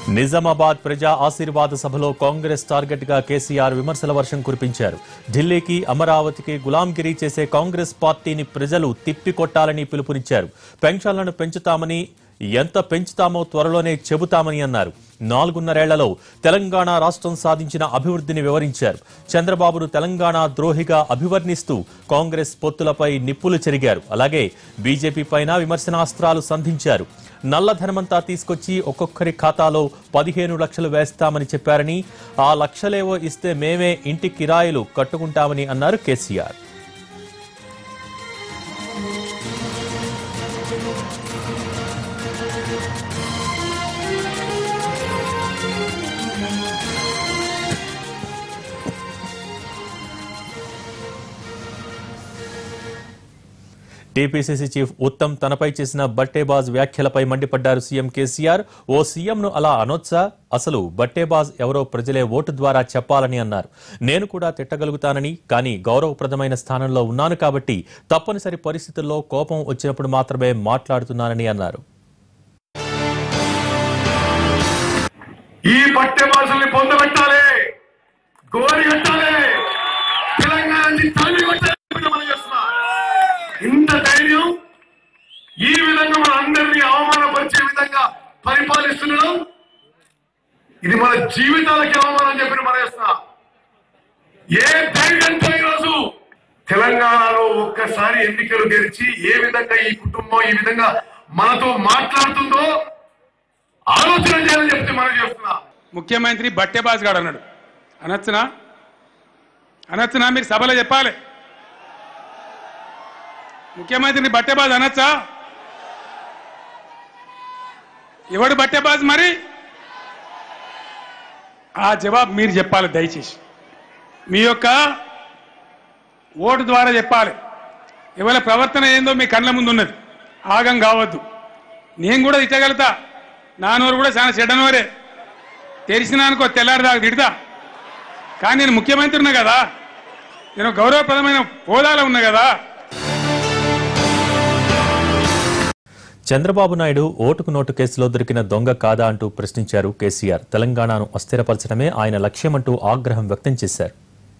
నిజామాబాద్ ప్రజా ఆశీర్వాద సభలో కాంగ్రెస్ టార్గెట్ గా కేసీఆర్ విమర్శల వర్షం కురిపించారు ఢిల్లీకి అమరావతికి గులాంగిరీ చేసే కాంగ్రెస్ పార్టీని ప్రజలు తిప్పికొట్టాలని పిలుపునిచ్చారు పెన్షన్లను పెంచుతామని ఎంత పెంచుతామో త్వరలోనే చెబుతామని అన్నారు నాలుగున్నరేళ్లలో తెలంగాణ రాష్ట్రం సాధించిన అభివృద్ధిని వివరించారు చంద్రబాబును తెలంగాణ ద్రోహిగా అభివర్ణిస్తూ కాంగ్రెస్ పొత్తులపై నిప్పులు చెరిగారు అలాగే బీజేపీ పైన విమర్శనాస్త్రాలు సంధించారు నల్లధనమంతా తీసుకొచ్చి ఒక్కొక్కరి ఖాతాలో పదిహేను లక్షలు వేస్తామని చెప్పారని ఆ లక్షలేవో ఇస్తే మేమే ఇంటి కిరాయిలు కట్టుకుంటామని అన్నారు కేసీఆర్ టీపీసీసీ చీఫ్ ఉత్తమ్ తనపై చేసిన బట్టేబాజ్ వ్యాఖ్యలపై మండిపడ్డారు సీఎం కేసీఆర్ ఓ సీఎంను అలా అనొచ్చా అసలు బట్టేబాజ్ ఎవరో ప్రజలే ఓటు ద్వారా చెప్పాలని అన్నారు నేను కూడా తిట్టగలుగుతానని కానీ గౌరవప్రదమైన స్థానంలో ఉన్నాను కాబట్టి తప్పనిసరి పరిస్థితుల్లో కోపం వచ్చినప్పుడు మాత్రమే మాట్లాడుతున్నానని అన్నారు ఈ పట్టె భాషల్ని పొందబెట్టాలి గోరి కట్టాలి తెలంగాణని తల్లి కొట్టాలి మనం చేస్తున్నా ఇంత ధైర్యం ఈ విధంగా మన అందరినీ అవమానపరిచే విధంగా పరిపాలిస్తుండడం ఇది మన జీవితాలకి అవమానం చెప్పిన మనం చేస్తున్నా ఏ ధైర్యంతో ఈరోజు తెలంగాణలో ఒక్కసారి ఎన్నికలు గెలిచి ఏ విధంగా ఈ కుటుంబం ఈ విధంగా మనతో మాట్లాడుతుందో ఆలోచన చేయాలని చెప్తే మనం చేస్తున్నా ముఖ్యమంత్రి బట్టెబాజ్ గాడు అన్నాడు అనొచ్చునా అనొచ్చునా మీరు సభలో చెప్పాలి ముఖ్యమంత్రిని బట్టెబాజ్ అనొచ్చా ఎవడు బట్టెబాజ్ మరి ఆ జవాబు మీరు చెప్పాలి దయచేసి మీ యొక్క ఓటు ద్వారా చెప్పాలి ఇవాళ ప్రవర్తన ఏందో మీ కళ్ళ ముందు ఉన్నది ఆగం కావద్దు నేను కూడా తిట్టగలుగుతా నా నోరు కూడా చాలా చెడ్డనోరే తెరిచినా అనుకో తెల్లారి దాకా తిడతా కానీ నేను ముఖ్యమంత్రి ఉన్నా కదా నేను గౌరవప్రదమైన హోదాలో ఉన్నా కదా చంద్రబాబు నాయుడు ఓటుకు నోటు కేసులో దొరికిన దొంగ కాదా అంటూ ప్రశ్నించారు కేసీఆర్ తెలంగాణను అస్థిరపరచడమే ఆయన లక్ష్యమంటూ ఆగ్రహం వ్యక్తం చేశారు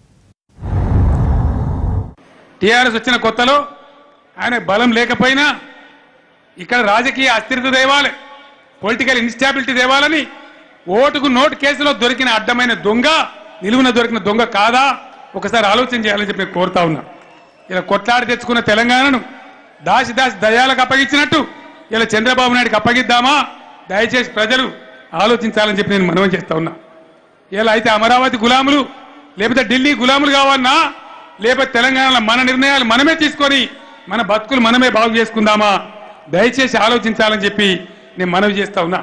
టీఆర్ఎస్ వచ్చిన కొత్తలో ఆయన బలం లేకపోయినా ఇక్కడ రాజకీయ అస్థిరత తేవాలి పొలిటికల్ ఇన్స్టాబిలిటీ తేవాలని ఓటుకు నోటు కేసులో దొరికిన అడ్డమైన దొంగ నిలువున దొరికిన దొంగ కాదా ఒకసారి ఆలోచన చేయాలని చెప్పి నేను కోరుతా ఉన్నా ఇలా కొట్లాడి తెచ్చుకున్న తెలంగాణను దాసి దాసి దయాలకు అప్పగించినట్టు ఇలా చంద్రబాబు నాయుడుకి అప్పగిద్దామా దయచేసి ప్రజలు ఆలోచించాలని చెప్పి నేను మనవి చేస్తా ఉన్నా ఇలా అయితే అమరావతి గులాములు లేకపోతే ఢిల్లీ గులాములు కావన్నా లేకపోతే తెలంగాణలో మన నిర్ణయాలు మనమే తీసుకొని మన బతుకులు మనమే బాగు చేసుకుందామా దయచేసి ఆలోచించాలని చెప్పి నేను మనవి చేస్తా ఉన్నా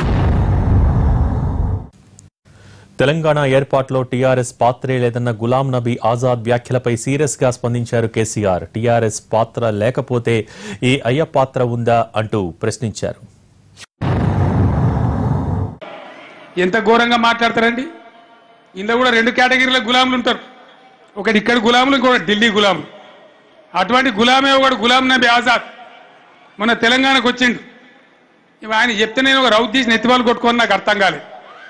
తెలంగాణ ఏర్పాటులో టీఆర్ఎస్ పాత్రే లేదన్న గులాం నబీ ఆజాద్ వ్యాఖ్యలపై సీరియస్ గా స్పందించారు కేసీఆర్ టీఆర్ఎస్ పాత్ర లేకపోతే ఈ అయ్య పాత్ర ఉందా అంటూ ప్రశ్నించారు ఎంత ఘోరంగా మాట్లాడతారండి ఇందులో కూడా రెండు కేటగిరీల గులాములు ఉంటారు ఒకటి ఇక్కడ గులాములు ఇంకొకటి ఢిల్లీ గులాములు అటువంటి గులామే ఒకడు గులాం నబీ ఆజాద్ మొన్న తెలంగాణకు వచ్చిండు ఇవి ఆయన చెప్తే నేను ఒక రౌత్ తీసి నెత్తివాళ్ళు కొట్టుకొని నాకు అర్థం కాలేదు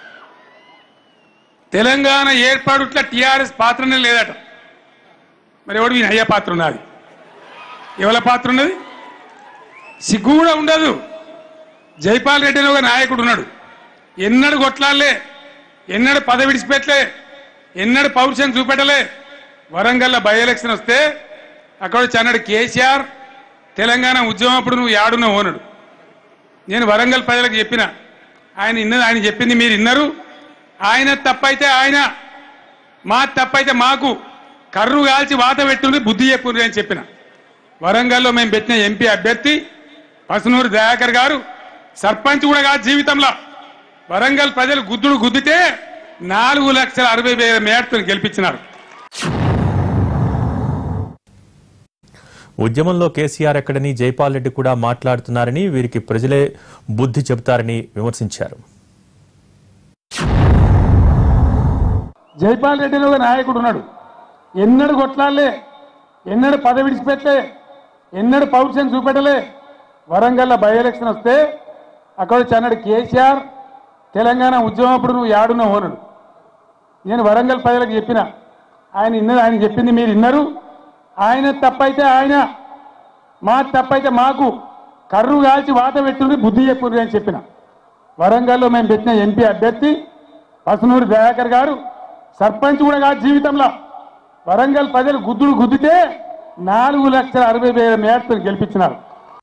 తెలంగాణ ఏర్పాటుట్ల టీఆర్ఎస్ పాత్రనే లేదట మరి ఎవడు ఈయన అయ్యే పాత్ర ఉన్నది ఎవరి పాత్ర ఉన్నది సిగ్గు కూడా ఉండదు జైపాల్ రెడ్డి అనే ఒక నాయకుడు ఉన్నాడు ఎన్నడు కొట్లాలే ఎన్నడు పదవి విడిచిపెట్టలే ఎన్నడు పౌరుషం చూపెట్టలే వరంగల్లో బై ఎలక్షన్ వస్తే అక్కడ వచ్చి అన్నాడు కేసీఆర్ తెలంగాణ ఉద్యమం అప్పుడు నువ్వు యాడున్న ఓనడు నేను వరంగల్ ప్రజలకు చెప్పిన ఆయన ఇన్నది ఆయన చెప్పింది మీరు విన్నారు ఆయన తప్పైతే ఆయన మా తప్పైతే మాకు కర్రు కాల్చి వాత పెట్టుండి బుద్ధి చెప్పుండ్రి అని చెప్పిన వరంగల్లో మేము పెట్టిన ఎంపీ అభ్యర్థి పసునూరు దయాకర్ గారు సర్పంచ్ కూడా కాదు జీవితంలో వరంగల్ ప్రజలు గుద్దుడు గుద్దితే నాలుగు లక్షల అరవై వేల మేడతో గెలిపించినారు ఉద్యమంలో కేసీఆర్ ఎక్కడని జైపాల్ రెడ్డి కూడా మాట్లాడుతున్నారని వీరికి ప్రజలే బుద్ధి చెబుతారని విమర్శించారు జైపాల్ రెడ్డి అనే ఒక నాయకుడు ఉన్నాడు ఎన్నడు కొట్లాలే ఎన్నడు పదవి విడిచిపెట్టలే ఎన్నడు పౌరుషం చూపెట్టలే వరంగల్లో బై ఎలక్షన్ వస్తే అక్కడ వచ్చి అన్నాడు కేసీఆర్ తెలంగాణ ఉద్యమం అప్పుడు నువ్వు యాడున్న ఓనడు నేను వరంగల్ ప్రజలకు చెప్పిన ఆయన ఇన్నది ఆయన చెప్పింది మీరు విన్నారు ఆయన తప్పైతే ఆయన మా తప్పైతే మాకు కర్రు కాల్చి వాత పెట్టుండి బుద్ధి చెప్పుర్రి అని చెప్పిన వరంగల్లో మేము పెట్టిన ఎంపీ అభ్యర్థి పసునూరు దయాకర్ గారు సర్పంచ్ కూడా కాదు జీవితంలో వరంగల్ ప్రజలు గుద్దుడు గుద్దితే నాలుగు లక్షల అరవై వేల మేరతో గెలిపించినారు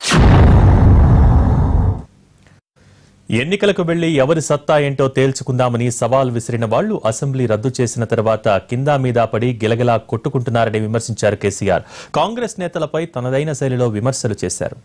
ఎన్నికలకు వెళ్లి ఎవరి సత్తా ఏంటో తేల్చుకుందామని సవాల్ విసిరిన వాళ్లు అసెంబ్లీ రద్దు చేసిన తర్వాత కిందా మీద పడి గిలగిలా కొట్టుకుంటున్నారని విమర్శించారు కేసీఆర్ కాంగ్రెస్ నేతలపై తనదైన శైలిలో విమర్శలు చేశారు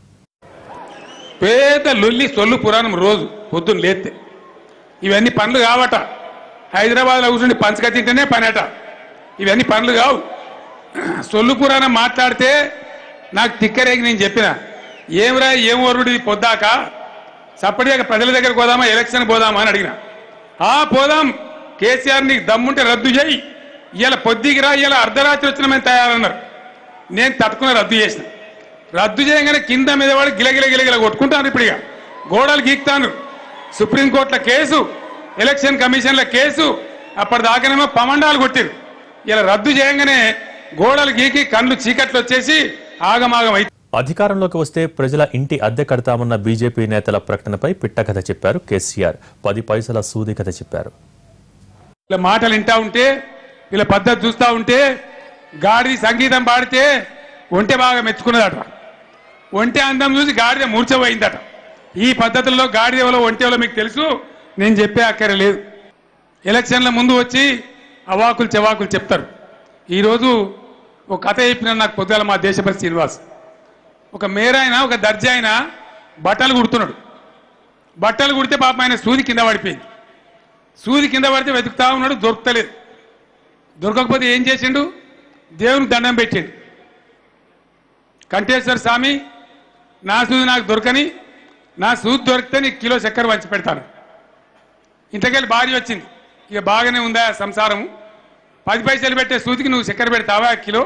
పేద లొల్లి సొల్లు పురాణం రోజు పొద్దున్న లేస్తే ఇవన్నీ పనులు కావట హైదరాబాద్లో కూర్చుని పంచక తింటేనే పని అట ఇవన్నీ పనులు కావు సొల్లు పురాణం మాట్లాడితే నాకు తిక్కరేగి నేను చెప్పిన ఏమిరా ఏం వరుడి పొద్దాక సప్పటిగా ప్రజల దగ్గరకు పోదామా ఎలక్షన్ పోదామా అని అడిగిన ఆ పోదాం కేసీఆర్ నీకు దమ్ముంటే రద్దు చేయి ఇవాళ పొద్దుగిరా ఇవాళ అర్ధరాత్రి వచ్చిన మేము తయారన్నారు నేను తట్టుకున్న రద్దు చేసిన రద్దు చేయగానే కింద మీద వాడు గిలగిల గిలగిల కొట్టుకుంటాను ఇప్పుడు ఇక గోడలు గీక్తాను సుప్రీంకోర్టుల కేసు ఎలక్షన్ కమిషన్ల కేసు అప్పటిదాకానేమో పమండాలు కొట్టిరు ఇలా రద్దు చేయగానే గోడలు గీకి కళ్ళు చీకట్లు వచ్చేసి ఆగమాగం అయితే అధికారంలోకి వస్తే ప్రజల ఇంటి అద్దె కడతామన్న బీజేపీ నేతల ప్రకటనపై పిట్టకథ చెప్పారు కేసీఆర్ పది పైసల సూది కథ చెప్పారు ఇలా మాటలు వింటా ఉంటే ఇలా పద్ధతి చూస్తా ఉంటే గాడిది సంగీతం పాడితే ఒంటె బాగా మెచ్చుకున్నదట ఒంటె అందం చూసి గాడిద మూర్చపోయిందట ఈ పద్ధతుల్లో గాడిదెవలో ఒంటెవలో మీకు తెలుసు నేను చెప్పే అక్కర లేదు ఎలక్షన్ల ముందు వచ్చి అవాకులు చెవాకులు చెప్తారు ఈరోజు ఒక కథ చెప్పిన నాకు పొద్దుగాల మా దేశపతి శ్రీనివాస్ ఒక మేరైన ఒక దర్జీ ఆయన బట్టలు కుడుతున్నాడు బట్టలు కుడితే పాప ఆయన సూది కింద పడిపోయింది సూది కింద పడితే వెతుకుతా ఉన్నాడు దొరుకుతలేదు దొరకకపోతే ఏం చేసిండు దేవునికి దండం పెట్టిండు కంఠేశ్వర స్వామి నా సూది నాకు దొరకని నా సూది దొరికితే నీకు కిలో చక్కెర వంచి పెడతాను ఇంతకెళ్ళి భార్య వచ్చింది ఇక బాగానే ఉందా సంసారం పది పైసలు పెట్టే సూదికి నువ్వు చక్కెర పెడతావా కిలో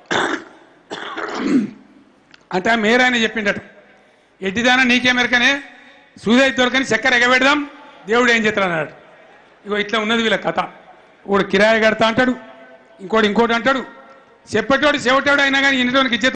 అంటే ఆ మేరాయన చెప్పిండట ఎడ్డిదానా నీకేమెరకనే సూదై దొరకని చక్కెర ఎగబెడదాం దేవుడు ఏం చేస్తాడు అన్నాడు ఇగో ఇట్లా ఉన్నది వీళ్ళ కథ ఒకడు కిరాయి కడతా అంటాడు ఇంకోటి ఇంకోటి అంటాడు చెప్పేటోడు చెవటోడు అయినా కానీ ఇన్నటోనికి ఇచ్చే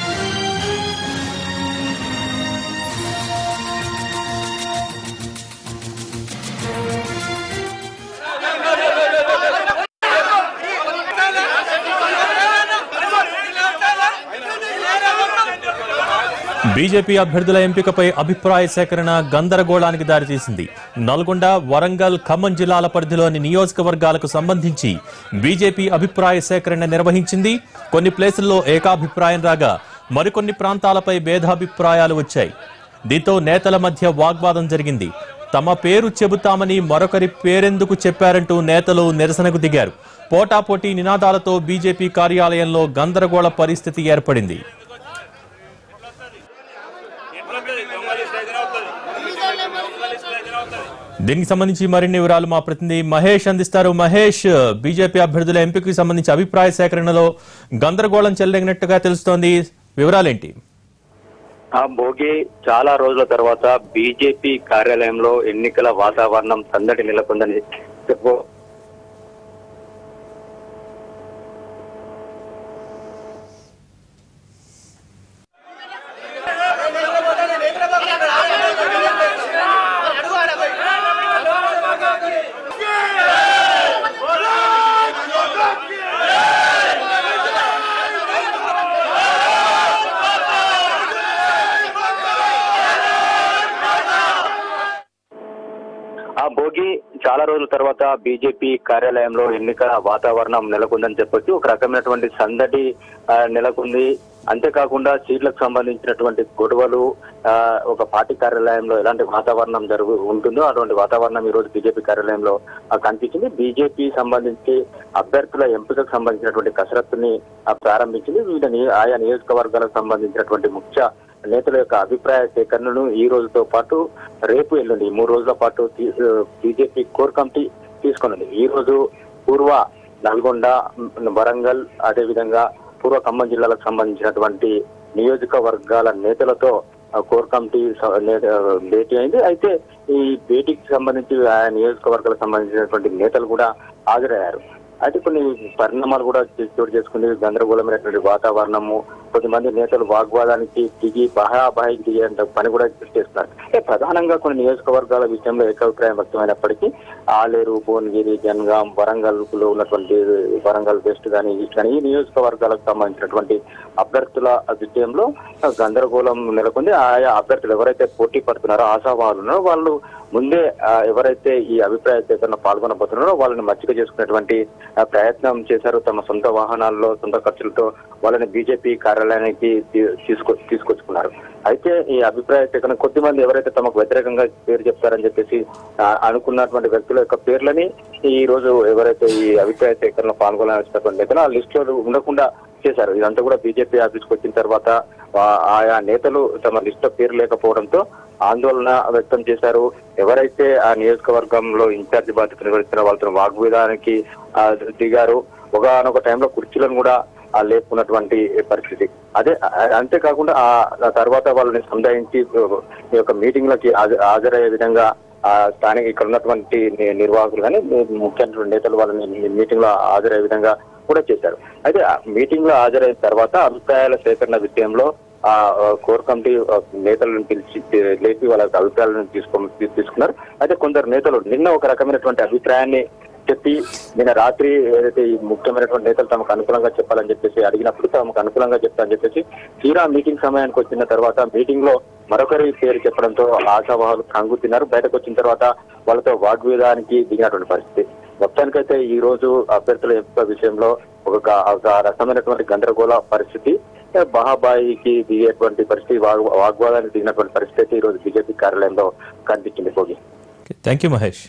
బీజేపీ అభ్యర్థుల ఎంపికపై అభిప్రాయ సేకరణ గందరగోళానికి దారితీసింది నల్గొండ వరంగల్ ఖమ్మం జిల్లాల పరిధిలోని నియోజకవర్గాలకు సంబంధించి బీజేపీ అభిప్రాయ సేకరణ నిర్వహించింది కొన్ని ప్లేసుల్లో ఏకాభిప్రాయం రాగా మరికొన్ని ప్రాంతాలపై భేదాభిప్రాయాలు వచ్చాయి దీంతో నేతల మధ్య వాగ్వాదం జరిగింది తమ పేరు చెబుతామని మరొకరి పేరెందుకు చెప్పారంటూ నేతలు నిరసనకు దిగారు పోటాపోటీ నినాదాలతో బీజేపీ కార్యాలయంలో గందరగోళ పరిస్థితి ఏర్పడింది దీనికి సంబంధించి మరిన్ని వివరాలు మా ప్రతినిధి మహేష్ అందిస్తారు మహేష్ బీజేపీ అభ్యర్థుల ఎంపికకి సంబంధించి అభిప్రాయ సేకరణలో గందరగోళం చెలరేగినట్టుగా తెలుస్తోంది వివరాలేంటి ఆ భోగి చాలా రోజుల తర్వాత బీజేపీ కార్యాలయంలో ఎన్నికల వాతావరణం సందడి నెలకొందని చెప్పు ఆ భోగి చాలా రోజుల తర్వాత బీజేపీ కార్యాలయంలో ఎన్నికల వాతావరణం నెలకొందని చెప్పొచ్చు ఒక రకమైనటువంటి సందడి ఆ, నెలకొంది అంతేకాకుండా సీట్లకు సంబంధించినటువంటి గొడవలు ఆ, ఒక పార్టీ కార్యాలయంలో ఎలాంటి వాతావరణం జరుగు ఉంటుందో అటువంటి వాతావరణం ఈ రోజు బీజేపీ కార్యాలయంలో ఆ, కనిపించింది బీజేపీ సంబంధించి అభ్యర్థుల ఎంపికకు సంబంధించినటువంటి కసరత్తుని ఆ, ప్రారంభించింది వివిధ నియో- ఆయా నియోజకవర్గాలకు సంబంధించినటువంటి ముఖ్య నేతల యొక్క అభిప్రాయ సేకరణను ఈ రోజుతో పాటు రేపు ఎల్లుండి ఈ మూడు రోజుల పాటు బీజేపీ కోర్ కమిటీ తీసుకున్నది ఈ రోజు పూర్వ నల్గొండ మ్, వరంగల్ అదేవిధంగా పూర్వ ఖమ్మం జిల్లాలకు సంబంధించినటువంటి నియోజకవర్గాల నేతలతో ఆ, కోర్ కమిటీ స- నే- ఆ, భేటీ అయింది అయితే ఈ భేటీకి సంబంధించి ఆ నియోజకవర్గాలకు సంబంధించినటువంటి నేతలు కూడా హాజరయ్యారు అయితే కొన్ని పరిణామాలు కూడా చే- చోటు చేసుకుంది గందరగోళమైనటువంటి వాతావరణము కొద్దిమంది నేతలు వాగ్వాదానికి దిగి బహాబాయికి దిగే పని కూడా చేస్తున్నారు అంటే ప్రధానంగా కొన్ని నియోజకవర్గాల విషయంలో ఏకాభిప్రాయం వ్యక్తమైనప్పటికీ ఆలేరు భువనగిరి జనగాం వరంగల్ లో ఉన్నటువంటి వరంగల్ వెస్ట్ కానీ ఈస్ట్ కానీ ఈ నియోజకవర్గాలకు సంబంధించినటువంటి అభ్యర్థుల విషయంలో గందరగోళం నెలకొంది ఆయా అభ్యర్థులు ఎవరైతే పోటీ పడుతున్నారో ఆశావాహులు ఉన్నారో వాళ్ళు ముందే ఆ, ఎవరైతే ఈ అభిప్రాయ సేకరణ పాల్గొనబోతున్నారో వాళ్ళని మచ్చిక చేసుకున్నటువంటి ఆ, ప్రయత్నం చేశారు తమ సొంత వాహనాల్లో సొంత ఖర్చులతో వాళ్ళని బీజేపీ కార్యాలయానికి తీ- తీసుకొ తీసుకొచ్చుకున్నారు అయితే ఈ అభిప్రాయ సేకరణ కొద్ది మంది ఎవరైతే తమకు వ్యతిరేకంగా పేరు చెప్తారని చెప్పేసి ఆ, అనుకున్నటువంటి వ్యక్తుల యొక్క పేర్లని ఈ రోజు ఎవరైతే ఈ అభిప్రాయ సేకరణలో పాల్గొనాల్సినటువంటి నేతలు ఆ లిస్ట్ లో ఉండకుండా చేశారు ఇదంతా కూడా బీజేపీ ఆఫీస్కి వచ్చిన తర్వాత ఆ- ఆయా నేతలు తమ లిస్ట్ లో పేరు లేకపోవడంతో ఆందోళన వ్యక్తం చేశారు ఎవరైతే ఆ నియోజకవర్గంలో ఇన్ఛార్జి బాధ్యత నిర్వహిస్తున్న వాళ్ళతో వాగ్వేదానికి ఆ, దిగారు ఒకనొక టైంలో కుర్చీలను కూడా ఆ, లేపుకున్నటువంటి పరిస్థితి అదే ఆ- అంతేకాకుండా ఆ ఆ తర్వాత వాళ్ళని సంధాయించి ఈ యొక్క మీటింగ్లకి హాజ- హాజరయ్యే విధంగా ఆ స్థానిక ఇక్కడ ఉన్నటువంటి ని- నిర్వాహకులు కానీ ముఖ్యమైనటువంటి నేతలు వాళ్ళని మీటింగ్ లో హాజరయ్యే విధంగా కూడా చేశారు అయితే ఆ మీటింగ్ లో హాజరైన తర్వాత అభిప్రాయాల సేకరణ విషయంలో ఆ ఆ, కోర్ కమిటీ ఆ, నేతలను పిలిచి లేపి వాళ్ళ అభిప్రాయాలను తీసుకో తీసుకున్నారు అయితే కొందరు నేతలు నిన్న ఒక రకమైనటువంటి అభిప్రాయాన్ని చెప్పి నిన్న రాత్రి ఏదైతే ఈ ముఖ్యమైనటువంటి నేతలు తమకు అనుకూలంగా చెప్పాలని చెప్పేసి అడిగినప్పుడు తమకు అనుకూలంగా చెప్తారని చెప్పేసి తీరా మీటింగ్ సమయానికి వచ్చిన తర్వాత మీటింగ్ లో మరొకరి పేరు చెప్పడంతో ఆశావాహులు కంగు తిన్నారు బయటకు వచ్చిన తర్వాత వాళ్ళతో వాగ్వేదానికి దిగినటువంటి పరిస్థితి మొత్తానికైతే ఈ రోజు అభ్యర్థుల ఎంపిక విషయంలో ఒక ఒక రకమైనటువంటి గందరగోళ పరిస్థితి బహాబాయికి దిగేటువంటి పరిస్థితి వాగ్- వాగ్వాదానికి దిగినటువంటి పరిస్థితి అయితే ఈ రోజు బీజేపీ కార్యాలయంలో కనిపించింది భోగి థ్యాంక్ యూ మహేష్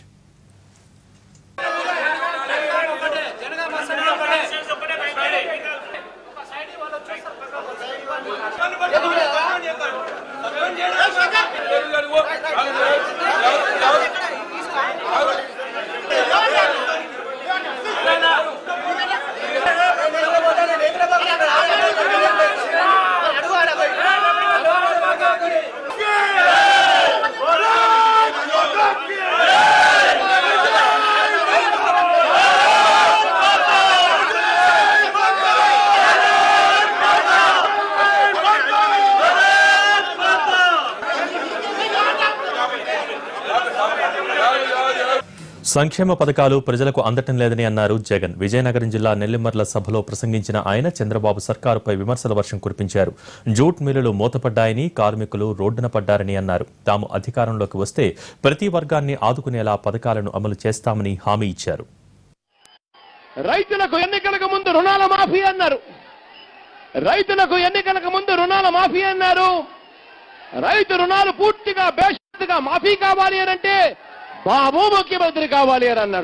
సంక్షేమ పథకాలు ప్రజలకు అందటం లేదని అన్నారు జగన్ విజయనగరం జిల్లా నెల్లిమర్ల సభలో ప్రసంగించిన ఆయన చంద్రబాబు సర్కారుపై విమర్శల వర్షం కురిపించారు జూట్ మిల్లులు మూతపడ్డాయని కార్మికులు రోడ్డున పడ్డారని అన్నారు తాము అధికారంలోకి వస్తే ప్రతి వర్గాన్ని ఆదుకునేలా పథకాలను అమలు చేస్తామని హామీ ఇచ్చారు రైతులకు ఎన్నికలకు ముందు రుణాల మాఫీ అన్నారు రైతులకు ఎన్నికలకు ముందు రుణాల మాఫీ అన్నారు రైతు రుణాలు పూర్తిగా బేషరతుగా మాఫీ కావాలి అని అంటే బాబు ముఖ్యమంత్రి కావాలి అని అన్నారు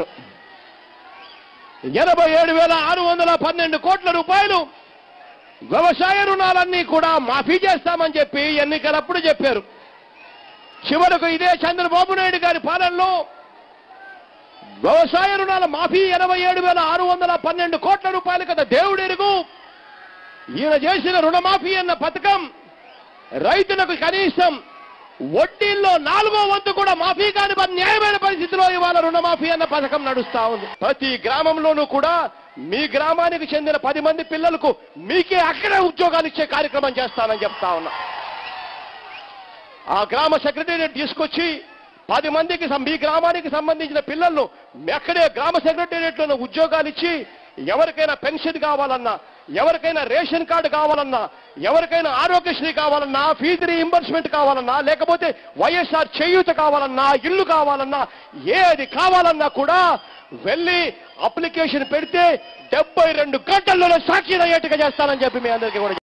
ఎనభై ఏడు వేల ఆరు వందల పన్నెండు కోట్ల రూపాయలు వ్యవసాయ రుణాలన్నీ కూడా మాఫీ చేస్తామని చెప్పి ఎన్నికలప్పుడు చెప్పారు చివరకు ఇదే చంద్రబాబు నాయుడు గారి పాలనలో వ్యవసాయ రుణాల మాఫీ ఎనభై ఏడు వేల ఆరు వందల పన్నెండు కోట్ల రూపాయలు కదా దేవుడెరుగు ఈయన చేసిన రుణమాఫీ అన్న పథకం రైతులకు కనీసం వడ్డీల్లో నాలుగో వంతు కూడా మాఫీ కాని ప- న్యాయమైన పరిస్థితిలో ఇవాళ రుణమాఫీ అన్న పథకం నడుస్తా ఉంది ప్రతి గ్రామంలోనూ కూడా మీ గ్రామానికి చెందిన పది మంది పిల్లలకు మీకే అక్కడే ఉద్యోగాలు ఇచ్చే కార్యక్రమం చేస్తానని చెప్తా ఉన్నా ఆ గ్రామ సెక్రటేరియట్ తీసుకొచ్చి పది మందికి సం- మీ గ్రామానికి సంబంధించిన పిల్లలను అక్కడే గ్రామ సెక్రటేరియట్లోనే ఉద్యోగాలు ఇచ్చి ఎవరికైనా పెన్షన్ కావాలన్నా ఎవరికైనా రేషన్ కార్డు కావాలన్నా ఎవరికైనా ఆరోగ్యశ్రీ కావాలన్నా ఫీజు రీఇంబర్స్మెంట్ కావాలన్నా లేకపోతే వైఎస్ఆర్ చేయూత కావాలన్నా ఇల్లు కావాలన్నా ఏది కావాలన్నా కూడా వెళ్ళి అప్లికేషన్ పెడితే డెబ్బై రెండు గంటల్లోనే సాక్షి అయ్యేట్టుగా చేస్తానని చెప్పి మీ అందరికీ కూడా